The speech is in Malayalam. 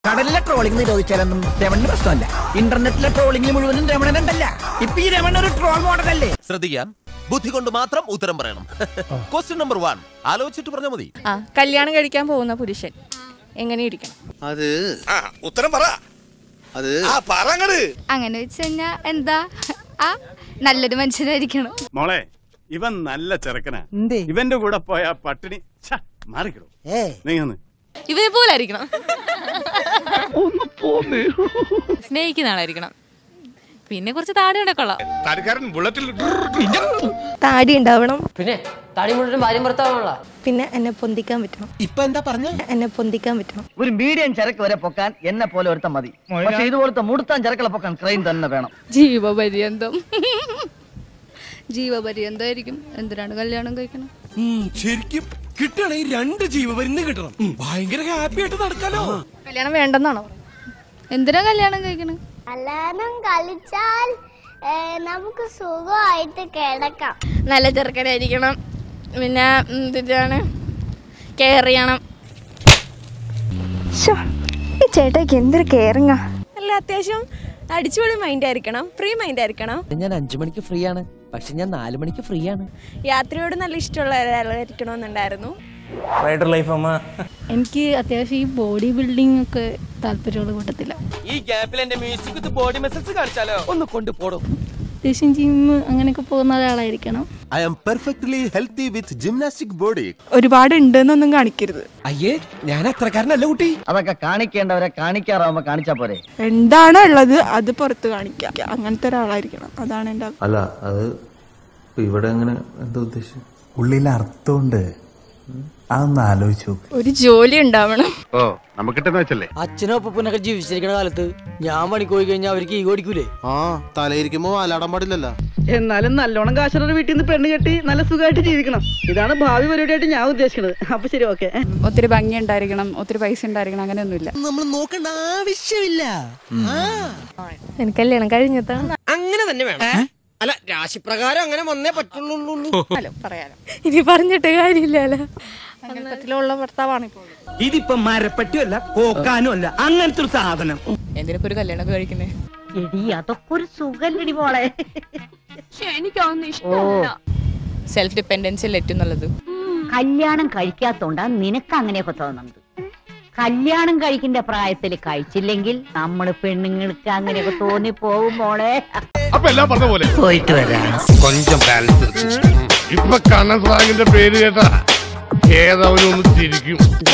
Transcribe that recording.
കടലിലെ ട്രോളിംഗ് നിരോധിച്ചാലൊന്നും രമണിന് പ്രശ്നമല്ല ഇന്റർനെറ്റിലെ ട്രോളിംഗിൽ മുഴുവനും രമണനുണ്ടല്ല ഇപ്പൊ ഈ രമണ ഒരു ട്രോൾ മോഡലല്ലേ ശ്രദ്ധിക്കാം ബുദ്ധി കൊണ്ട് മാത്രം ഉത്തരം പറയണം ക്വസ്റ്റ്യൻ നമ്പർ വൺ ആലോചിച്ചിട്ട് പറഞ്ഞാൽ മതി ആ കല്യാണം കഴിക്കാൻ പോകുന്ന പുരുഷൻ എങ്ങനെ ഇരിക്കണം അത് ഉത്തരം പറ അത് ആ പറങ്ങട് അങ്ങനെ വെച്ച് കഴിഞ്ഞാ എന്താ ആ നല്ലൊരു മനുഷ്യനായിരിക്കണം മോളെ ഇവൻ നല്ല ചെറുക്കനാ ഇവന്റെ കൂടെ പോയ പട്ടിണി ഛ, മാറിക്കിടും നീ ഒന്ന് ഇവനെ പോലെ ആയിരിക്കണം സ്നേഹിക്കുന്ന ആളായിരിക്കണം പിന്നെ കുറച്ച് താടി കൊള്ളാം താടിക്കാരൻ ബുള്ളറ്റിൽ താടി ഉണ്ടാവണം പിന്നെ താടി മുഴുവൻ ഭാര്യ ഭർത്താവാണല്ലോ പിന്നെ എന്നെ പൊന്തിക്കാൻ പറ്റണം ഇപ്പൊ എന്താ പറഞ്ഞ എന്നെ പൊന്തിക്കാൻ പറ്റണം ഒരു മീഡിയം ചരക്ക് വരെ പൊക്കാൻ എന്നെ പോലെ ഒരുത്തം മതി പക്ഷെ ഇതുപോലത്തെ മുടുത്താൻ ചരക്കുള്ള പൊക്കാൻ ക്രെയിൻ തന്നെ വേണം ജീവപര്യന്തം ജീവപര്യന്തമായിരിക്കും എന്തിനാണ് കല്യാണം കഴിക്കണം ശരിക്കും കിട്ടണേ രണ്ട് ജീവപരിന്ന് കിട്ടണം ഭയങ്കര ഹാപ്പി ആയിട്ട് നടക്കാലോ കല്യാണം വേണ്ടെന്നാണോ എന്തിനാ കല്യാണം കഴിക്കണം കല്യാണം കളിച്ചാൽ നമുക്ക് സുഖമായിട്ട് കിടക്കാം നല്ല ചെറുക്കനായിരിക്കണം പിന്നെ എന്തിനാണ് കെയർ ചെയ്യണം ഈ ചേട്ടാക്ക് എന്തൊരു കെയറിങ്ങാ അല്ല അത്യാവശ്യം അടിച്ചുപൊളി മൈൻഡ് ആയിരിക്കണം ഫ്രീ മൈൻഡ് ആയിരിക്കണം ഞാൻ അഞ്ചു മണിക്ക് ഫ്രീ ആണ് പക്ഷെ ഞാൻ നാലു മണിക്ക് ഫ്രീ ആണ് യാത്രയോട് നല്ല ഇഷ്ടമുള്ള ഒരാളായിരിക്കണമെന്നുണ്ടായിരുന്നു എനിക്ക് അത്യാവശ്യം ഈ ബോഡി ബിൽഡിംഗ് ഒക്കെ താല്പര്യമുള്ള കൂട്ടത്തില്ല ഈ ഗ്യാപ്പിൽ എന്റെ മ്യൂസിക് ബോഡി മെസ്സേജ് കാണിച്ചാലോ ഒന്ന് കൊണ്ടുപോടും അത്യാവശ്യം ജിം അങ്ങനെയൊക്കെ പോകുന്ന ഒരാളായിരിക്കണം I am perfectly healthy with gymnastic body ഒരുപാട് ഉണ്ടെന്നൊന്നും കാണിക്കരുത് അയ്യേ ഞാൻ അത്രക്കാരനല്ല കുട്ടി അതൊക്കെ കാണിക്കേണ്ടവരെ കാണിക്കാറാവുമ്പോ കാണിച്ചാ പോരെ എന്താണോ ഉള്ളത് അത് പുറത്ത് കാണിക്കാം അങ്ങനത്തെ ഒരാളായിരിക്കണം അതാണ് എൻ്റെ അല്ല അത് ഇവിടെ എങ്ങനെ എന്താ ഉദ്ദേശിച്ചു ഉള്ളിൽ അർത്ഥമുണ്ട് അതൊന്ന് ആലോചിച്ച് നോക്ക് ഒരു ജോലി ഉണ്ടാവണം ഓ നമുക്കിട്ടെന്ന് വെച്ചല്ലേ അച്ഛനും അപ്പനൊക്കെ ജീവിച്ചിരിക്കുന്ന കാലത്ത് ഞാൻ പണിക്ക് പോയി കഴിഞ്ഞാൽ അവർക്ക് ഈ ഓടിക്കൂലേ ആ തലയിരിക്കുമ്പോ വാലാടാൻ പാടില്ലല്ലോ എന്നാലും നല്ലോണം കാശുള്ള വീട്ടിൽ നിന്ന് പെണ്ണ് കെട്ടി നല്ല സുഖമായിട്ട് ജീവിക്കണം ഇതാണ് ഭാവി പരിപാടിയായിട്ട് ഞാൻ ഉദ്ദേശിക്കുന്നത് അപ്പൊ ശരി ഓക്കെ ഒത്തിരി ഭംഗി ഉണ്ടായിരിക്കണം ഒത്തിരി പൈസ ഉണ്ടായിരിക്കണം അങ്ങനെയൊന്നുമില്ല നമ്മൾ നോക്കേണ്ട ആവശ്യമില്ല എനിക്ക് കല്യാണം കഴിഞ്ഞതാണ് അങ്ങനെ തന്നെ വേണം അല്ല രാശിപ്രകാരം അങ്ങനെ വന്നേ പറ്റുള്ളൂ പറയാലോ ഇനി പറഞ്ഞിട്ട് കാര്യമില്ലല്ലോ സങ്കല്പത്തിലുള്ള ഭർത്താവാണ് ഇപ്പോൾ ഇതിപ്പോ മരപ്പറ്റിയല്ല കോക്കാനും അല്ല അങ്ങനത്തെ ഒരു സാധനം എന്തിനൊക്കെ ഒരു കല്യാണം കഴിക്കുന്നേ എടി അതൊക്കെ ഒരു സുഖല്ലടി മോളെ സെൽഫ് ഡിപ്പെൻഡൻസി അല്ലേ ഏറ്റവും നല്ലത് കല്യാണം കഴിക്കാത്തോണ്ടാ നിനക്ക് അങ്ങനെയൊക്കെ തോന്നുന്നത് കല്യാണം കഴിക്കേണ്ട പ്രായത്തിൽ കഴിച്ചില്ലെങ്കിൽ നമ്മള് പെണ്ണുങ്ങൾക്ക് അങ്ങനെയൊക്കെ തോന്നി പോകും മോളെ അപ്പൊ എല്ലാം പറഞ്ഞ പോലെ പോയിട്ട് വരാം കൊഞ്ചം ബാലൻസ് ഇപ്പൊ കണ്ണൻ സ്വാഗിന്റെ പേര് കേട്ടാ ഏതവനും ഒന്ന് ചിരിക്കും